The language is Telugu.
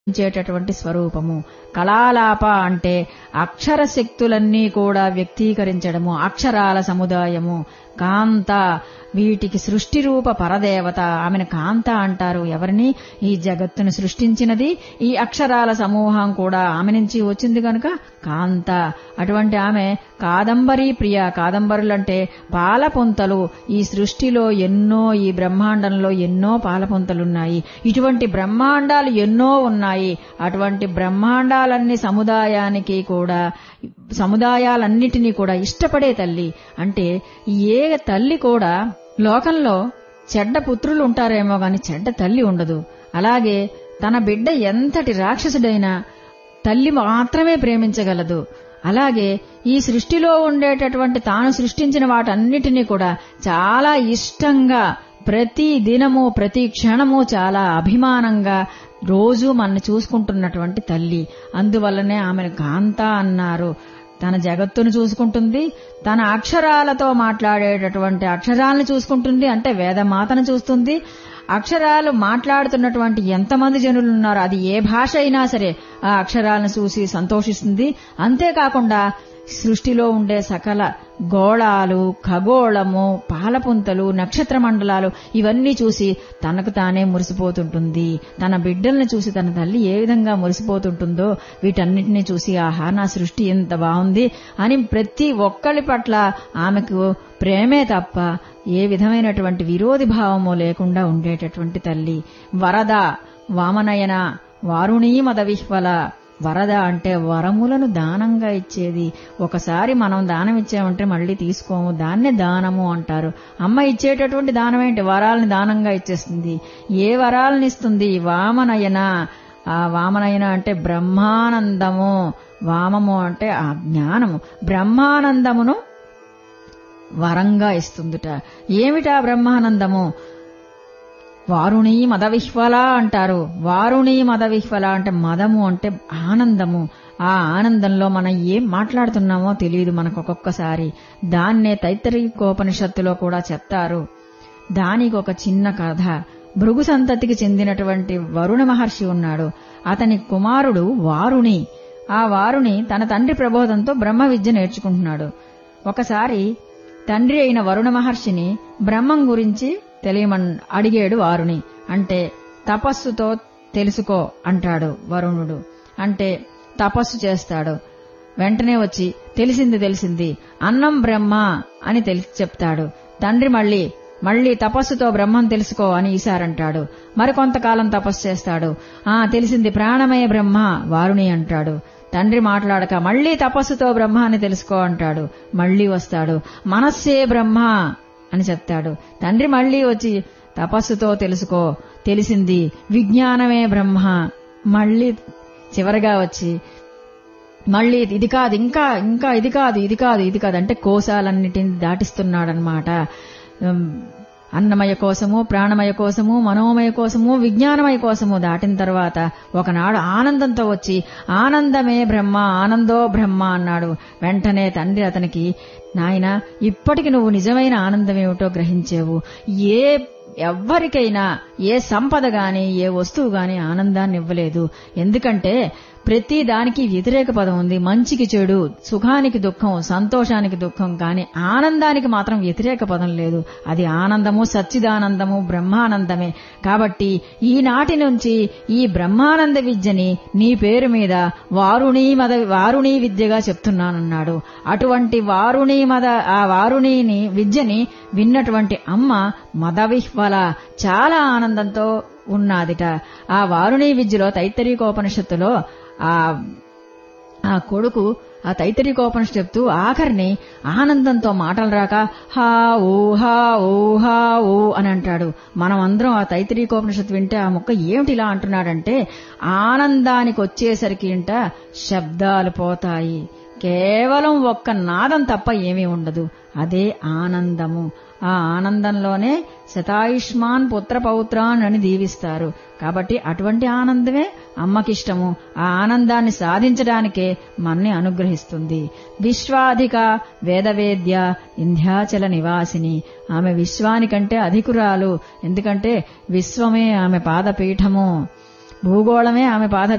ఇచ్చేటటువంటి స్వరూపము కళాలాప అంటే అక్షర శక్తులన్నీ కూడా వ్యక్తీకరించడము అక్షరాల సముదాయము కాంత వీటికి సృష్టి రూప పరదేవత ఆమెను కాంత అంటారు ఎవరిని ఈ జగత్తును సృష్టించినది ఈ అక్షరాల సమూహం కూడా ఆమె నుంచి వచ్చింది కనుక కాంత అటువంటి ఆమె కాదంబరి ప్రియ కాదంబరులంటే పాలపుంతలు ఈ సృష్టిలో ఎన్నో ఈ బ్రహ్మాండంలో ఎన్నో పాలపుంతలున్నాయి ఇటువంటి బ్రహ్మాండాలు ఎన్నో ఉన్నాయి అటువంటి బ్రహ్మాండాలన్నీ సముదాయానికి కూడా సముదాయాలన్నిటినీ కూడా ఇష్టపడే తల్లి అంటే ఏ తల్లి కూడా లోకంలో చెడ్డ పుత్రులు ఉంటారేమో గాని చెడ్డ తల్లి ఉండదు అలాగే తన బిడ్డ ఎంతటి రాక్షసుడైనా తల్లి మాత్రమే ప్రేమించగలదు అలాగే ఈ సృష్టిలో ఉండేటటువంటి తాను సృష్టించిన వాటన్నిటినీ కూడా చాలా ఇష్టంగా ప్రతి దినము ప్రతి క్షణము చాలా అభిమానంగా రోజు మన చూసుకుంటున్నటువంటి తల్లి అందువల్లనే ఆమెను కాంత అన్నారు తన జగత్తును చూసుకుంటుంది తన అక్షరాలతో మాట్లాడేటటువంటి అక్షరాలను చూసుకుంటుంది అంటే వేదమాతను చూస్తుంది అక్షరాలు మాట్లాడుతున్నటువంటి ఎంతమంది జనులు ఉన్నారో అది ఏ భాష అయినా సరే ఆ అక్షరాలను చూసి సంతోషిస్తుంది అంతేకాకుండా సృష్టిలో ఉండే సకల గోళాలు ఖగోళము పాలపుంతలు నక్షత్ర మండలాలు ఇవన్నీ చూసి తనకు తానే మురిసిపోతుంటుంది తన బిడ్డల్ని చూసి తన తల్లి ఏ విధంగా మురిసిపోతుంటుందో వీటన్నిటిని చూసి ఆహా నా సృష్టి ఎంత బాగుంది అని ప్రతి ఒక్కరి పట్ల ఆమెకు ప్రేమే తప్ప ఏ విధమైనటువంటి విరోధి భావము లేకుండా ఉండేటటువంటి తల్లి వరద వామనయన వారుణీ మదవిహ్వల వరద అంటే వరములను దానంగా ఇచ్చేది ఒకసారి మనం దానం ఇచ్చామంటే మళ్ళీ తీసుకోము దాన్నే దానము అంటారు అమ్మ ఇచ్చేటటువంటి దానం ఏంటి వరాలని దానంగా ఇచ్చేస్తుంది ఏ వరాలను ఇస్తుంది వామనయన ఆ వామనయన అంటే బ్రహ్మానందము వామము అంటే ఆ జ్ఞానము బ్రహ్మానందమును వరంగా ఇస్తుందిట ఏమిటా బ్రహ్మానందము వారుణి మదవిహ్వల అంటారు వారుణి మదవిహ్వల అంటే మదము అంటే ఆనందము ఆ ఆనందంలో మనం ఏం మాట్లాడుతున్నామో తెలియదు మనకు ఒక్కొక్కసారి దాన్నే తైత్తరీకోపనిషత్తులో కూడా చెప్తారు దానికి ఒక చిన్న కథ భృగు సంతతికి చెందినటువంటి వరుణ మహర్షి ఉన్నాడు అతని కుమారుడు వారుణి ఆ వారుని తన తండ్రి ప్రబోధంతో బ్రహ్మ విద్య నేర్చుకుంటున్నాడు ఒకసారి తండ్రి అయిన వరుణ మహర్షిని బ్రహ్మం గురించి తెలియమన్ అడిగాడు వారుని అంటే తపస్సుతో తెలుసుకో అంటాడు వరుణుడు అంటే తపస్సు చేస్తాడు వెంటనే వచ్చి తెలిసింది తెలిసింది అన్నం బ్రహ్మ అని తెలిసి చెప్తాడు తండ్రి మళ్ళీ మళ్ళీ తపస్సుతో బ్రహ్మం తెలుసుకో అని ఈసారంటాడు మరికొంతకాలం తపస్సు చేస్తాడు ఆ తెలిసింది ప్రాణమయ బ్రహ్మ వారుని అంటాడు తండ్రి మాట్లాడక మళ్లీ తపస్సుతో బ్రహ్మ అని తెలుసుకో అంటాడు మళ్లీ వస్తాడు మనస్సే బ్రహ్మ అని చెప్తాడు తండ్రి మళ్లీ వచ్చి తపస్సుతో తెలుసుకో తెలిసింది విజ్ఞానమే బ్రహ్మ మళ్లీ చివరగా వచ్చి మళ్ళీ ఇది కాదు ఇంకా ఇంకా ఇది కాదు ఇది కాదు ఇది కాదు అంటే కోశాలన్నిటిని దాటిస్తున్నాడనమాట అన్నమయ కోసము ప్రాణమయ కోసము మనోమయ కోసము విజ్ఞానమయ కోసము దాటిన తర్వాత ఒకనాడు ఆనందంతో వచ్చి ఆనందమే బ్రహ్మ ఆనందో బ్రహ్మ అన్నాడు వెంటనే తండ్రి అతనికి నాయన ఇప్పటికి నువ్వు నిజమైన ఆనందం ఏమిటో గ్రహించేవు ఏ ఎవ్వరికైనా ఏ సంపద గాని ఏ వస్తువు గాని ఆనందాన్ని ఇవ్వలేదు ఎందుకంటే ప్రతి దానికి వ్యతిరేక పదం ఉంది మంచికి చెడు సుఖానికి దుఃఖం సంతోషానికి దుఃఖం కానీ ఆనందానికి మాత్రం వ్యతిరేక పదం లేదు అది ఆనందము సచ్చిదానందము బ్రహ్మానందమే కాబట్టి ఈనాటి నుంచి ఈ బ్రహ్మానంద విద్యని నీ పేరు మీద వారుణీ మద వారుణీ విద్యగా చెప్తున్నానన్నాడు అటువంటి వారుణీ మద ఆ వారుణీని విద్యని విన్నటువంటి అమ్మ మదవిహ్వల చాలా ఆనందంతో ఉన్నాదిట ఆ వారుణీ విద్యలో తైత్తరీకోపనిషత్తులో ఆ ఆ కొడుకు ఆ తైత్తరీకోపనిషత్తు చెప్తూ ఆఖరిని ఆనందంతో మాటలు రాక హా ఓ హా ఓ హా ఓ అని అంటాడు మనం అందరం ఆ తైత్తరీకోపనిషత్తు వింటే ఆ మొక్క ఏమిటి ఇలా అంటున్నాడంటే ఆనందానికి వచ్చేసరికి ఇంట శబ్దాలు పోతాయి కేవలం ఒక్క నాదం తప్ప ఏమీ ఉండదు అదే ఆనందము ఆ ఆనందంలోనే శతాయుష్మాన్ పుత్ర పౌత్రాన్ అని దీవిస్తారు కాబట్టి అటువంటి ఆనందమే అమ్మకిష్టము ఆ ఆనందాన్ని సాధించడానికే మన్ని అనుగ్రహిస్తుంది విశ్వాధిక వేదవేద్య ఇంధ్యాచల నివాసిని ఆమె విశ్వానికంటే అధికురాలు ఎందుకంటే విశ్వమే ఆమె పాదపీఠము భూగోళమే ఆమె పాద